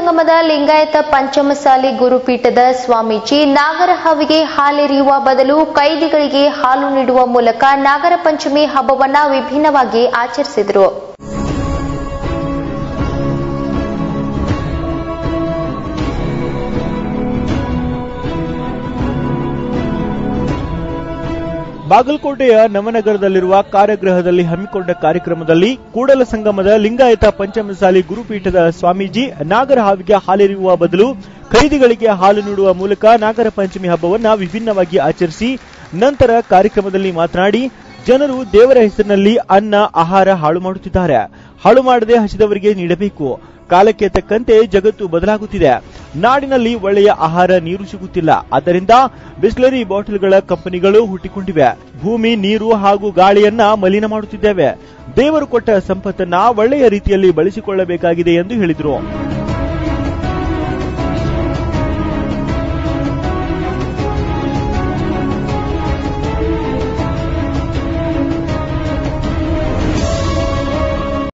ಸಂಗಮದ ಲಿಂಗಾಯತ ಪಂಚಮಸಾಲಿ ಗುರುಪೀಠದ ಸ್ವಾಮೀಜಿ ನಾಗರಹಾವಿಗೆ ಹಾಲೆರೆಯುವ ಬದಲು ಕೈದಿಗಳಿಗೆ ಹಾಲು ನೀಡುವ ಮೂಲಕ ನಾಗರ ಪಂಚಮಿ ಹಬ್ಬವನ್ನ ವಿಭಿನ್ನವಾಗಿ ಆಚರಿಸಿದರು ಬಾಗಲಕೋಟೆಯ ನವನಗರದಲ್ಲಿರುವ ಕಾರಾಗೃಹದಲ್ಲಿ ಹಮ್ಮಿಕೊಂಡ ಕಾರ್ಯಕ್ರಮದಲ್ಲಿ ಕೂಡಲ ಸಂಗಮದ ಲಿಂಗಾಯತ ಪಂಚಮಸಾಲಿ ಗುರುಪೀಠದ ಸ್ವಾಮೀಜಿ ನಾಗರಹಾವಿಗೆ ಹಾಲೆರೆಯುವ ಬದಲು ಖೈದಿಗಳಿಗೆ ಹಾಲು ನೀಡುವ ಮೂಲಕ ನಾಗರ ಪಂಚಮಿ ಹಬ್ಬವನ್ನ ವಿಭಿನ್ನವಾಗಿ ಆಚರಿಸಿ ನಂತರ ಕಾರ್ಯಕ್ರಮದಲ್ಲಿ ಮಾತನಾಡಿ ಜನರು ದೇವರ ಹೆಸರಿನಲ್ಲಿ ಅನ್ನ ಆಹಾರ ಹಾಳು ಮಾಡುತ್ತಿದ್ದಾರೆ ಹಾಳು ಮಾಡದೆ ಹಸಿದವರಿಗೆ ನೀಡಬೇಕು ಕಾಲಕ್ಕೆ ತಕ್ಕಂತೆ ಜಗತ್ತು ಬದಲಾಗುತ್ತಿದೆ ನಾಡಿನಲ್ಲಿ ಒಳ್ಳೆಯ ಆಹಾರ ನೀರು ಸಿಗುತ್ತಿಲ್ಲ ಆದ್ದರಿಂದ ಬಿಸ್ಲರಿ ಬಾಟಲ್ಗಳ ಕಂಪನಿಗಳು ಹುಟ್ಟಿಕೊಂಡಿವೆ ಭೂಮಿ ನೀರು ಹಾಗೂ ಗಾಳಿಯನ್ನ ಮಲಿನ ಮಾಡುತ್ತಿದ್ದೇವೆ ದೇವರು ಕೊಟ್ಟ ಸಂಪತ್ತನ್ನ ಒಳ್ಳೆಯ ರೀತಿಯಲ್ಲಿ ಬಳಸಿಕೊಳ್ಳಬೇಕಾಗಿದೆ ಎಂದು ಹೇಳಿದರು